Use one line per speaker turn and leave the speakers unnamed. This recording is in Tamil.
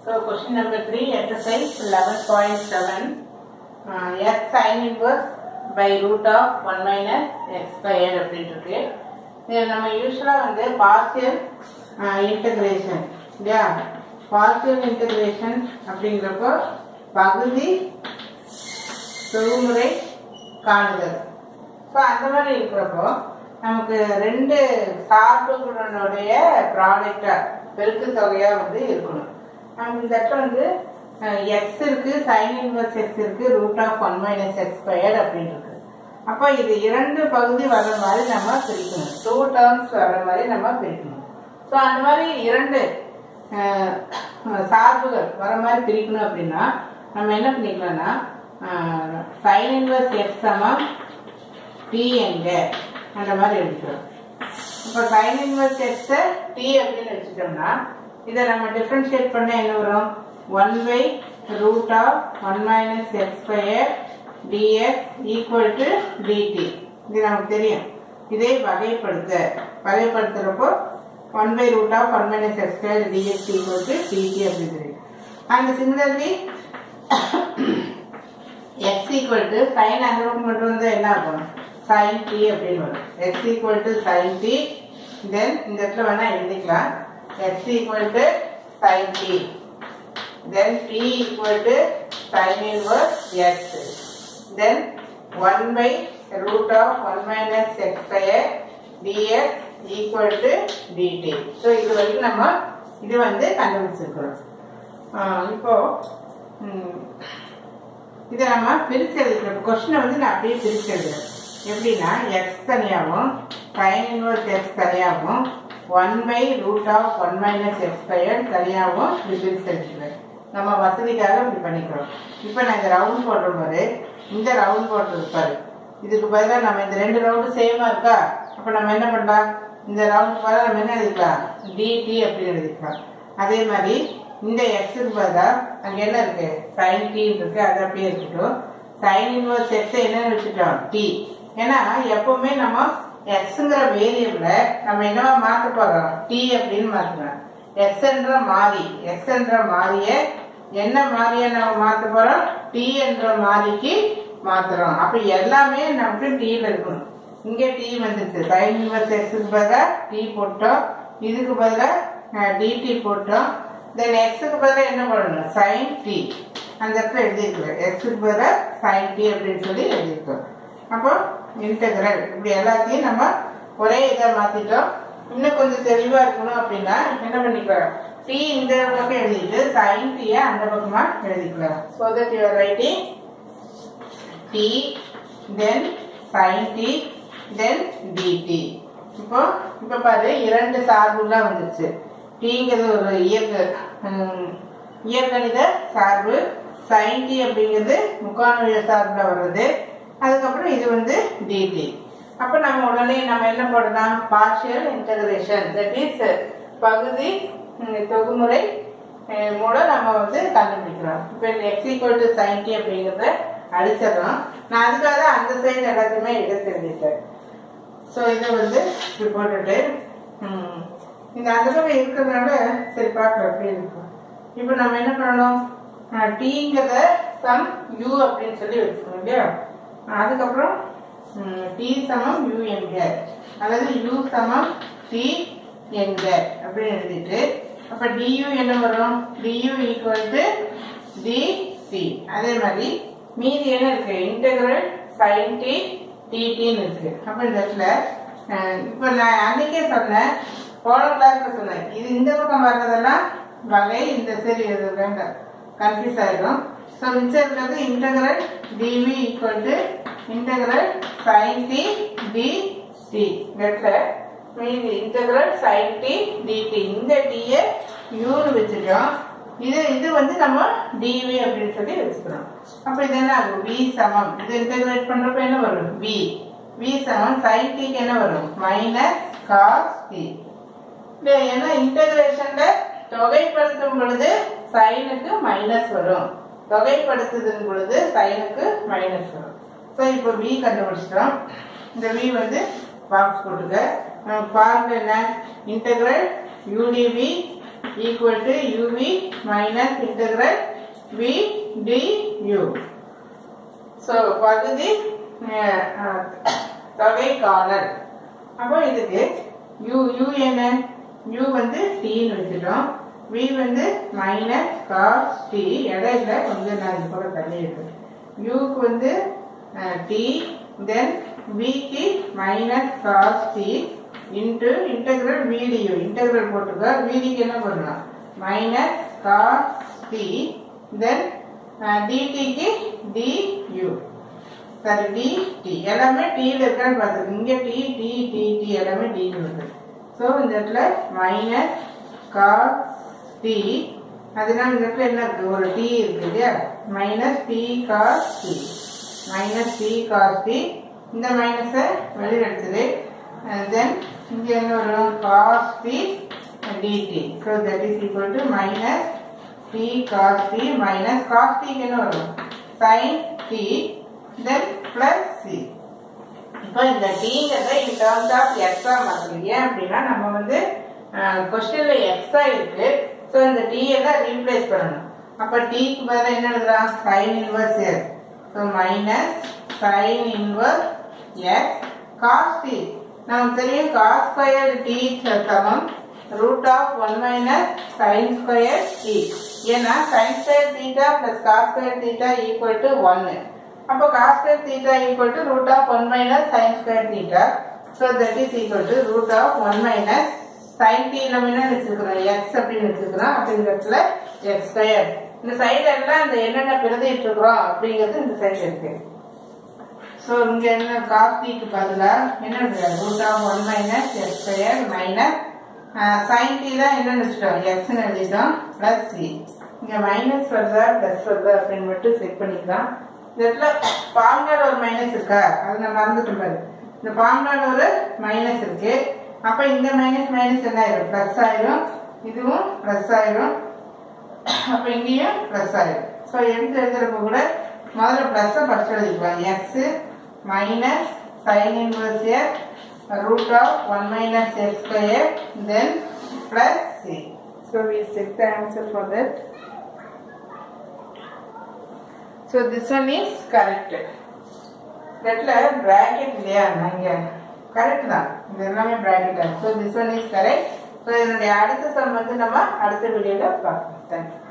So question number three, exercise eleven point seven. Uh, x sin inverse by root of one minus x squared அப்படின்னு இருக்கு இது நம்ம யூஸ்வலாக வந்து பார்சியல் இன்டகிரேஷன் இல்லையா பார்சியல் இன்டகிரேஷன் அப்படிங்கிறப்போ பகுதி தொகுமுறை காணுதல் ஸோ அந்த மாதிரி இருக்கிறப்போ நமக்கு ரெண்டு சார்புகளுடைய ப்ராடக்டா பெருக்கு தொகையா வந்து இருக்கணும் நமக்கு இந்த இடத்துல வந்து எக்ஸ் இருக்கு சைன் இன்வர்ஸ் எக்ஸ் இருக்கு root of one minus x square அப்படின்னு இருக்கு அப்போ இது இரண்டு பகுதி வர்ற மாதிரி நம்ம பிரிக்கணும் டூ டேர்ம்ஸ் வர்ற மாதிரி நம்ம பிரிக்கணும் ஸோ அந்த மாதிரி இரண்டு அஹ், சார்புகள் வர மாதிரி பிரிக்கணும் அப்படின்னா நம்ம என்ன பண்ணிக்கலாம்னா சைன் இன்வர்ஸ் எக்ஸ் சமம் டி எங்க அந்த மாதிரி எடுக்கிறோம் இப்போ சைன் இன்வர்ஸ் எக்ஸ் டி அப்படின்னு வச்சுட்டோம்னா இதை நம்ம டிஃப்ரென்ஷியேட் பண்ண என்ன வரும் one by root of one minus x square dx equal to dt இது நமக்கு தெரியும் இதை வகைப்படுத்த வகைப்படுத்துறப்போ one by root of one minus x square dx equal to dt அப்படின்னு தெரியும் and similarly x equal to sin அந்த பக்கம் மட்டும் வந்து என்ன ஆகும் sin t அப்படின்னு வரும் x equal to sin t then இந்த இடத்துல வேணா எழுதிக்கலாம் x equal to sin t then t equal to sin inverse x then 1 by root of 1 minus x square dx equal to dt so இது வரைக்கும் நம்ம இது வந்து கண்டுபிடிச்சிருக்கிறோம் ஆஹ் இப்போ ம், இதை நம்ம பிரிச்சு எழுதுறோம் கொஸ்டினை வந்து நான் அப்படியே பிரிச்சு எழுதுறேன் எப்படின்னா எக்ஸ் தனியாகவும் சைன் இன்வர்ஸ் எக்ஸ் தனியாகவும் one by root of one minus x square தனியாகவும் இப்படி பிரிச்சு எழுதுறேன் நம்ம வசதிக்காக இப்படி பண்ணிக்கிறோம் இப்போ நான் இந்த ரவுண்ட் போடுற பாரு இந்த ரவுண்ட் போடுறது பாரு இதுக்கு பதிலாக நம்ம இந்த ரெண்டு ரவுண்டு சேமா இருக்கா அப்போ நம்ம என்ன பண்ணலாம் இந்த ரவுண்ட் பதிலாக நம்ம என்ன எழுதிக்கலாம் டிடி அப்படின்னு எழுதிக்கலாம் அதே மாதிரி இந்த எக்ஸுக்கு பதிலாக அங்கே என்ன இருக்கு சைன் டி இருக்கு அது அப்படியே இருக்கட்டும் சைன் இன்வர்ஸ் எக்ஸ் என்ன வச்சுட்டோம் டி ஏன்னா எப்பவுமே நம்ம எக்ஸுங்கிற வேரியபிளை நம்ம என்னவா மாற்ற போறோம் டி அப்படின்னு மாற்றணும் எக்ஸ் என்ற மாறி எக்ஸ் என்ற மாறியை என்ன மாறியை நம்ம மாற்ற போறோம் டி என்ற மாறிக்கு மாத்துறோம் அப்ப எல்லாமே நமக்கு டீல இருக்கணும் இங்க டி வந்துருச்சு சைன் இன்வர்ஸ் எக்ஸுக்கு பதிலாக டி போட்டோம் இதுக்கு பதிலாக டிடி போட்டோம் தென் எக்ஸுக்கு பதிலாக என்ன பண்ணணும் சைன் டி அந்த இடத்துல எழுதியிருக்கிறோம் எக்ஸுக்கு பதிலாக சைன் டி அப்படின்னு சொல்லி எழுதியிருக்கோம் அப்போ இன்டெகிரல் இப்படி எல்லாத்தையும் நம்ம ஒரே இதை மாத்திட்டோம் இன்னும் கொஞ்சம் தெளிவா இருக்கணும் அப்படின்னா என்ன பண்ணிக்கலாம் டி இந்த பக்கம் எழுதிட்டு சைன் டீயை அந்த பக்கமா எழுதிக்கலாம் so that you're writing t then sine t then dt இப்போ இப்போ பாரு இரண்டு சார்புலாம் வந்துருச்சு டீங்கிறது ஒரு இயற்க ஹம், இயற்கணித சார்பு சைன் டி அப்படிங்கிறது முக்காணுடைய சார்பில் வர்றது அதுக்கப்புறம் இது வந்து டிடி அப்போ நம்ம உடனே நம்ம என்ன போடலாம் பார்ஷியல் இன்டகிரேஷன் தட் இஸ் பகுதி ஹம், தொகுமுறை அஹ், மூலம் நம்ம வந்து கண்டுபிடிக்கிறோம் இப்போ இந்த x equal to sine t அப்படிங்கிறத அடிச்சிடறோம் நான் அதுக்காக தான் அந்த சைடு எல்லாத்தையுமே எடுத்து எழுதிட்டேன் ஸோ இதை வந்து இப்படி போட்டுட்டு ம், இந்த அந்த பக்கம் இருக்கிறதுனால சரி பார்க்கலாம் எப்படி இருக்கும் இப்போ நம்ம என்ன பண்ணணும் டீங்கிறத சம் யூ அப்படின்னு சொல்லி வச்சுக்கணும் இல்லையா அதுக்கப்புறம் டி சமம் யூ என்க அதாவது யூ சமம் டி என்க அப்படின்னு எழுதிட்டு அப்போ டியூ என்ன வரும் டியூ ஈக்குவல் டு டி அதே மாதிரி மீதி என்ன இருக்கு இன்டெகிரல் சைன் டி டிடின்னு இருக்கு அப்ப இந்த இடத்துல அஹ், இப்ப நான் அன்னைக்கே சொன்னேன் போன கிளாஸ்ல சொன்னேன் இது இந்த பக்கம் வர்றதெல்லாம் வகை இந்த சரி இது வேண்டாம் கன்ஃபியூஸ் ஆயிடும் ஸோ மிச்சம் இருக்கிறது integral dv equal to integral sine t d t இந்த இடத்துல மீதி இன்டெகிரல் சைன் டி டிடி இந்த டியை யூன்னு வச்சுட்டோம் இது இது வந்து நம்ம டிவி அப்படின்னு சொல்லி வச்சுக்கிறோம் அப்ப இது என்ன ஆகும் வி சமம் இது இன்டெகிரேட் பண்றப்ப என்ன வரும் வி வி சமம் சைன் டிக்கு என்ன வரும் மைனஸ் காஸ் டி ஏன்னா இன்டகிரேஷன்ல தொகைப்படுத்தும் பொழுது சைனுக்கு மைனஸ் வரும் தொகைப்படுத்துதல் பொழுது சைனுக்கு மைனஸ் வரும் ஸோ இப்போ வி கண்டுபிடிச்சிட்டோம் இந்த வி வந்து பாக்ஸ் போட்டுக்க ஃபார்முலா என்ன integral udv equal to uv minus integral v du. ஸோ பகுதி அஹ், அஹ், தொகை காணல் அப்போ இதுக்கு u u என்ன u வந்து tன்னு வச்சுட்டோம் v வந்து மைனஸ் காஸ் டி இடையில கொஞ்சம் நான் இது போல தள்ளி இருக்கு uக்கு வந்து டி தென் விக்கு minus cos t into integral vdu integral போட்டுக்க விடிக்கு என்ன பண்ணலாம் மைனஸ் காஸ் டி தென் டிடிக்கு டியூ சரி டி டி எல்லாமே டீல இருக்கான்னு பார்த்துருக்கு இங்க டி டி டி டி எல்லாமே டின்னு இருக்கு ஸோ இந்த இடத்துல மைனஸ் காஸ் டி அதனால இந்த இடத்துல என்ன இருக்கு ஒரு டி இருக்கு இல்லையா minus t cos t minus t cos t இந்த மைனஸை வெளியில் எடுத்தது தென் இங்க என்ன வரும் cos t dt so that is equal to minus t cos t minus cos டிக்கு என்ன வரும் sine t then plus c இப்போ இந்த டீங்கிறத இன் டேர்ம்ஸ் ஆஃப் எக்ஸா மாற்றணும் ஏன் அப்படின்னா நம்ம வந்து கொஸ்டின்ல எக்ஸா இருக்கு ஸோ இந்த டி எல்லாம் ரீப்ளேஸ் பண்ணணும் அப்போ டீக்கு பதிலாக என்ன எழுதலாம் sine inverse s so minus sine inverse x cos t நமக்கு தெரியும் காஸ் ஸ்கொயர் டி சமம் root of one minus sine square t ஏன்னா sine square theta plus cos square theta equal to ஒன்னு அப்போ cos square theta equal to root of one minus sine square theta so that is equal to root of one minus sine t நம்ம என்ன வச்சிருக்கிறோம் எக்ஸ் அப்படின்னு வச்சிருக்கிறோம் அப்படிங்கிற இடத்துல எக்ஸ் ஸ்கொயர் இந்த சைடு எல்லாம் இந்த என்னென்ன பிரதிட்டு இருக்கிறோம் அப்படிங்கிறது இந்த சைடு இருக்கு ஸோ இங்க என்ன காஸ் டிக்கு பதிலாக என்ன root of one minus x square minus sine t தான் என்ன வச்சுட்டோம் எக்ஸ்னு எழுதிட்டோம் பிளஸ் சி இங்க மைனஸ் வருதா பிளஸ் வருதா அப்படின்னு மட்டும் செக் பண்ணிக்கலாம் இந்த இடத்துல ஃபார்முலால ஒரு மைனஸ் இருக்கா அது நான் மறந்துட்டு பாரு இந்த ஃபார்முலால ஒரு மைனஸ் இருக்கு அப்ப இந்த மைனஸ் மைனஸ் என்ன ஆயிரும் பிளஸ் ஆயிரும் இதுவும் பிளஸ் ஆயிரும் அப்ப இங்கேயும் பிளஸ் ஆயிரும் ஸோ எடுத்து எழுதுறப்ப கூட முதல்ல பிளஸ் ஃபர்ஸ்ட் எழுதிக்கலாம் x minus sine inverse x root of 1 minus x square then plus c. So we check the answer for that. So this one is correct. இடத்துல bracket இல்லையா நாங்க கரெக்ட் தான் இது எல்லாமே bracket தான் so this one is correct so இதனுடைய அடுத்த சம் வந்து நம்ம அடுத்த வீடியோல பார்க்கலாம் தேங்க்யூ